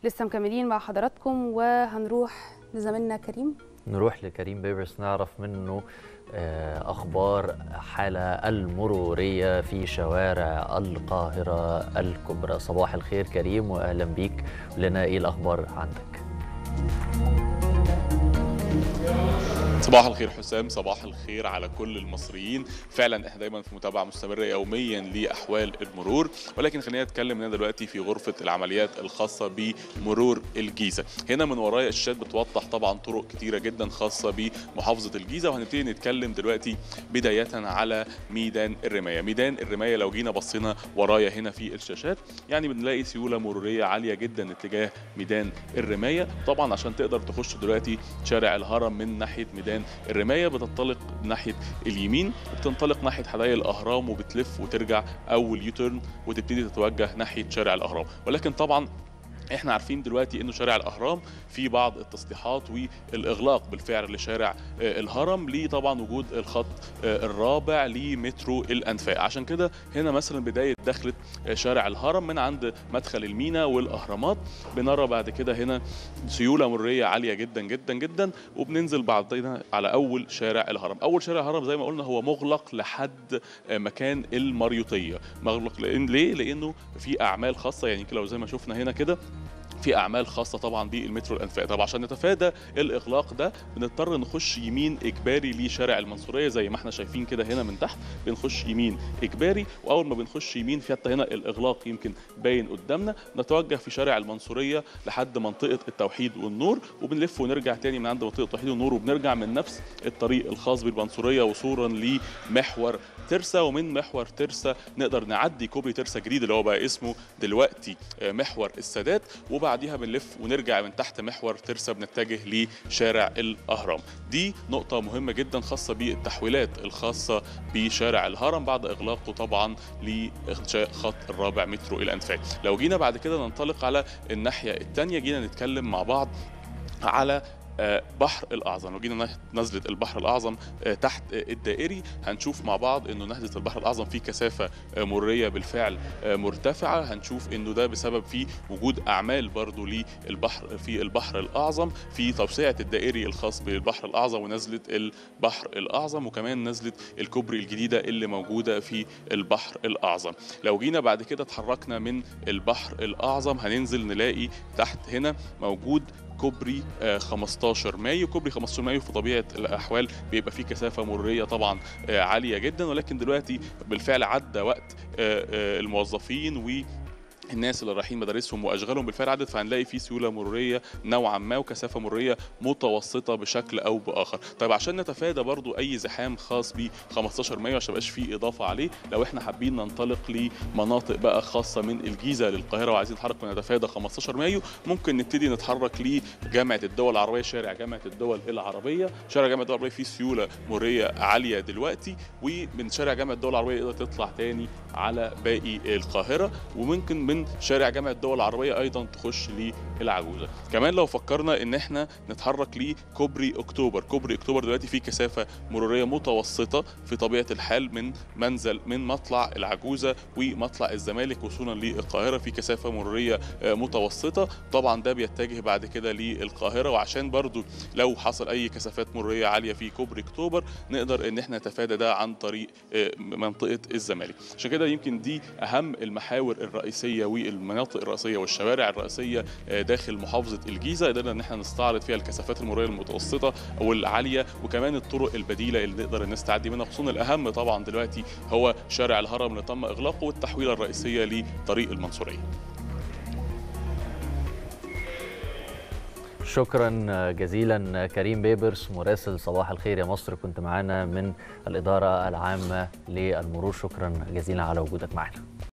لسه مكملين مع حضراتكم وهنروح لزميلنا كريم نروح لكريم بيبرس نعرف منه أخبار حالة المرورية في شوارع القاهرة الكبرى صباح الخير كريم وأهلا بيك لنا إيه الأخبار عندك صباح الخير حسام صباح الخير على كل المصريين فعلا احنا دايما في متابعه مستمره يوميا لاحوال المرور ولكن خلينا نتكلم هنا دلوقتي في غرفه العمليات الخاصه بمرور الجيزه هنا من ورايا الشاشات بتوضح طبعا طرق كتيره جدا خاصه بمحافظه الجيزه وهنبتدي نتكلم دلوقتي بدايه على ميدان الرمايه ميدان الرمايه لو جينا بصينا ورايا هنا في الشاشات يعني بنلاقي سيوله مروريه عاليه جدا اتجاه ميدان الرمايه طبعا عشان تقدر تخش دلوقتي شارع الهرم من ناحيه ميدان الرمايه بتنطلق ناحيه اليمين وبتنطلق ناحيه حدائق الاهرام وبتلف وترجع اول يوتيرن وتبتدي تتوجه ناحيه شارع الاهرام ولكن طبعا احنا عارفين دلوقتي انه شارع الاهرام في بعض التصليحات والاغلاق بالفعل لشارع الهرم ليه طبعا وجود الخط الرابع لمترو الانفاق عشان كده هنا مثلا بدايه دخله شارع الهرم من عند مدخل المينا والاهرامات بنرى بعد كده هنا سيوله مروريه عاليه جدا جدا جدا وبننزل بعدين على اول شارع الهرم اول شارع الهرم زي ما قلنا هو مغلق لحد مكان المريوطيه مغلق لان ليه لانه في اعمال خاصه يعني لو زي ما شفنا هنا كده في اعمال خاصه طبعا بالمترو الانفاق طب عشان نتفادى الاغلاق ده بنضطر نخش يمين اجباري لشارع المنصوريه زي ما احنا شايفين كده هنا من تحت بنخش يمين اجباري واول ما بنخش يمين في حتى هنا الاغلاق يمكن باين قدامنا نتوجه في شارع المنصوريه لحد منطقه التوحيد والنور وبنلف ونرجع تاني من عند منطقه التوحيد والنور وبنرجع من نفس الطريق الخاص بالمنصوريه وصولا لمحور ترسا ومن محور ترسا نقدر نعدي كوبري ترسا جديد اللي هو بقى اسمه دلوقتي محور السادات وبعديها بنلف ونرجع من تحت محور ترسا بنتجه لشارع الاهرام دي نقطه مهمه جدا خاصه بالتحويلات الخاصه بشارع الهرم بعد اغلاقه طبعا لانشاء خط الرابع مترو الانفاق لو جينا بعد كده ننطلق على الناحيه الثانيه جينا نتكلم مع بعض على بحر الاعظم لو جينا نزله البحر الاعظم تحت الدائري هنشوف مع بعض انه نهزه البحر الاعظم في كثافه مروريه بالفعل مرتفعه هنشوف انه ده بسبب في وجود اعمال برضو للبحر في البحر الاعظم في توسعه الدائري الخاص بالبحر الاعظم ونزله البحر الاعظم وكمان نزله الكوبري الجديده اللي موجوده في البحر الاعظم لو جينا بعد كده اتحركنا من البحر الاعظم هننزل نلاقي تحت هنا موجود كوبري 15 مايو كوبري 15 مايو في طبيعه الاحوال بيبقى فيه كثافه مروريه طبعا عاليه جدا ولكن دلوقتي بالفعل عدى وقت الموظفين و الناس اللي رايحين مدارسهم واشغالهم بالفعل عدت فهنلاقي في سيوله مروريه نوعا ما وكثافه مروريه متوسطه بشكل او باخر طيب عشان نتفادى برضو اي زحام خاص ب 15 مايو عشان ميبقاش فيه اضافه عليه لو احنا حابين ننطلق لمناطق بقى خاصه من الجيزه للقاهره وعايزين نتحرك ونتفادى 15 مايو ممكن نبتدي نتحرك لجامعه الدول العربيه شارع جامعه الدول العربيه شارع جامعه الدول العربيه فيه سيوله مروريه عاليه دلوقتي ومن شارع جامعه الدول العربيه تقدر تطلع تاني على باقي القاهره وممكن من شارع جامعه الدول العربيه ايضا تخش للعجوزه كمان لو فكرنا ان احنا نتحرك لكوبري اكتوبر كوبري اكتوبر دلوقتي فيه كثافه مروريه متوسطه في طبيعه الحال من منزل من مطلع العجوزه ومطلع الزمالك وصولا للقاهره في كثافه مروريه متوسطه طبعا ده بيتجه بعد كده للقاهره وعشان برضو لو حصل اي كثافات مروريه عاليه في كوبري اكتوبر نقدر ان احنا نتفادى ده عن طريق منطقه الزمالك عشان كده يمكن دي اهم المحاور الرئيسيه والمناطق الرئيسيه والشوارع الرئيسيه داخل محافظه الجيزه قدرنا ان احنا نستعرض فيها الكثافات المروريه المتوسطه والعاليه وكمان الطرق البديله اللي نقدر الناس تعدي منها خصوصا الاهم طبعا دلوقتي هو شارع الهرم اللي تم اغلاقه والتحويله الرئيسيه لطريق المنصوريه شكرا جزيلا كريم بيبرس مراسل صباح الخير يا مصر كنت معانا من الإدارة العامة للمرور شكرا جزيلا على وجودك معنا